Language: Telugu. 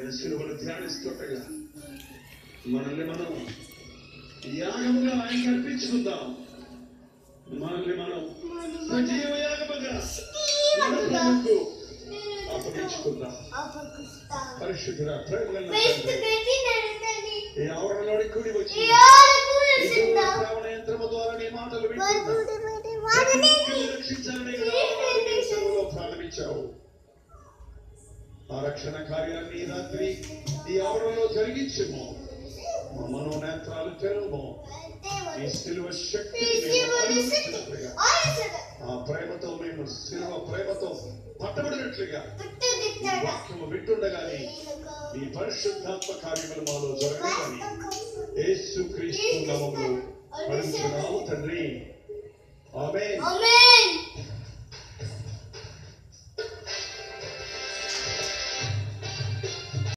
ఆయన సిలువను ధ్యానిస్తుండగా మనల్ని మనం యాగముగా ఆయన అర్పించుకుందాం మనల్ని మనం సజీవ యాగముగా మన ప్రభువుకు అప్పగించుకుందాం పరిశుద్ధుల ప్రేమగల తండ్రి, ఈ ఆవరణలోని కూడి వచ్చి ఈ దేవుని శ్రావణ యంత్రము ద్వారా నీ మాటలు వింటున్నా రక్షించాలని సేవలో ప్రారంభించావు ఆ రక్షణ కార్యాన్ని ఈ రాత్రి ఈ ఆవరణలో జరిగించము మా మనోనేత్రాలు తెరవము ఈ సిలువ శక్తిని మేము అనుభవించినట్లుగా ఆ ప్రేమతో మేము సిలువ ప్రేమతో పట్టబడినట్లుగా ఈ వాక్యము వింటుండగానే ఈ పరిశుద్ధాత్మ కార్యములు మాలో జరగాలని యేసు క్రీస్తు నామములో పలుకుతున్నాము తండ్రి ఆమేన్ Amen.